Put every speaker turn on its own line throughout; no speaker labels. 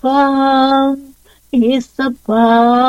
ஏசப்பா ஏசப்பா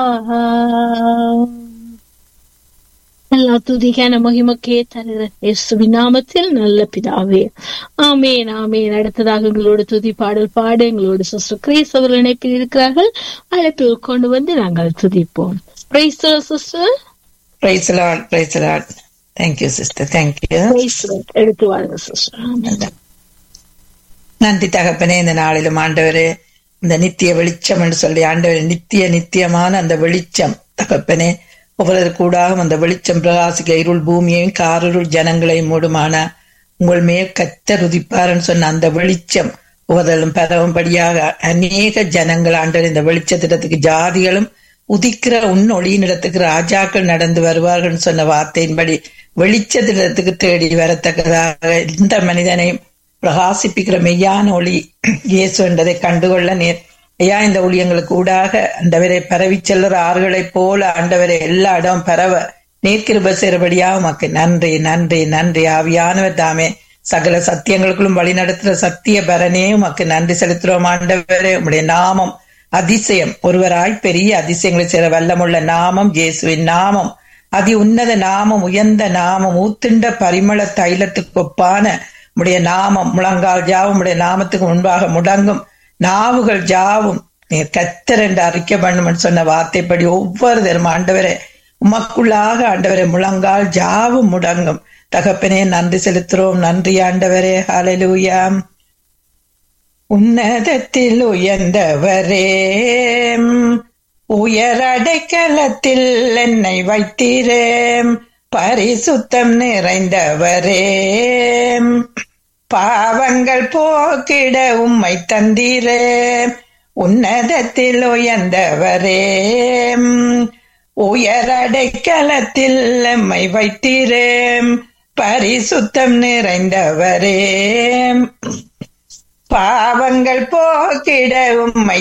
எல்லா துதிக்கான மகிமக்கே தருகிற இயேசுவின் நாமத்தில் நல்ல பிதாவே ஆமேன் ஆமேன் அடுத்ததாக எங்களோட துதி பாடல் பாட எங்களோட சிஸ்டர் கிரேஸ் அவர்கள் இணைப்பில் இருக்கிறார்கள் அழைப்பில் கொண்டு வந்து நாங்கள் துதிப்போம் praise sister
praise Lord praise Lord thank you sister thank you
எடுத்து வாருங்க சிஸ்டர்
நன்றி தகப்பனே இந்த நாளிலும் ஆண்டவரே இந்த நித்திய வெளிச்சம் என்று சொல்லி ஆண்டவரே நித்திய நித்தியமான அந்த வெளிச்சம் தகப்பனே ஒவ்வொரு கூடாக அந்த வெளிச்சம் பிரகாசிக்க இருள் பூமியையும் காரிருள் ஜனங்களையும் மூடுமான உங்கள் மேல் கத்த ருதிப்பார்னு சொன்ன அந்த வெளிச்சம் உவதலும் பரவும்படியாக அநேக ஜனங்கள் ஆண்டவர் இந்த வெளிச்சத்திடத்துக்கு ஜாதிகளும் உதிக்கிற உன் ஒளியினிடத்துக்கு ராஜாக்கள் நடந்து வருவார்கள் சொன்ன வார்த்தையின்படி வெளிச்சத்திடத்துக்கு தேடி வரத்தக்கதாக இந்த மனிதனையும் பிரகாசிப்பிக்கிற மெய்யான ஒளி இயேசு என்றதை கண்டுகொள்ள நேர் ஐயா இந்த ஊழியங்களுக்கு ஊடாக அண்டவரை பரவி செல்லுற ஆறுகளைப் போல ஆண்டவரை எல்லா இடம் பரவ நீர்க்கிருப சேரபடியா உமக்கு நன்றி நன்றி நன்றி ஆவியானவர் தாமே சகல சத்தியங்களுக்குள்ளும் வழி நடத்துற சத்திய பரனே உமக்கு நன்றி செலுத்துறோம் ஆண்டவரே உம்முடைய நாமம் அதிசயம் ஒருவராய் பெரிய அதிசயங்களை சேர வல்லமுள்ள நாமம் இயேசுவின் நாமம் அதி உன்னத நாமம் உயர்ந்த நாமம் ஊத்துண்ட பரிமள தைலத்துக்கு ஒப்பான உடைய நாமம் முழங்கால் ஜாவும் உடைய நாமத்துக்கு முன்பாக முடங்கும் நாவுகள் ஜாவும் நீர் கத்தர் என்று அறிக்கை பண்ணும் சொன்ன வார்த்தைப்படி ஒவ்வொரு தரும் ஆண்டவரே உமக்குள்ளாக ஆண்டவரே முழங்கால் ஜாவும் முடங்கும் தகப்பனே நன்றி செலுத்துறோம் நன்றி ஆண்டவரே ஹalleluya உன்னதத்தில் உயர்ந்தவரே உயரடைக்கலத்தில் என்னை வைத்தீரே பரிசுத்தம் நிறைந்தவரே பாவங்கள் போக்கிட உம்மை தந்தீரே உன்னதத்தில் உயர்ந்தவரே உயரடைக்கலத்தில் எம்மை வைத்தீரே பரிசுத்தம் நிறைந்தவரே பாவங்கள் போக்கிட உம்மை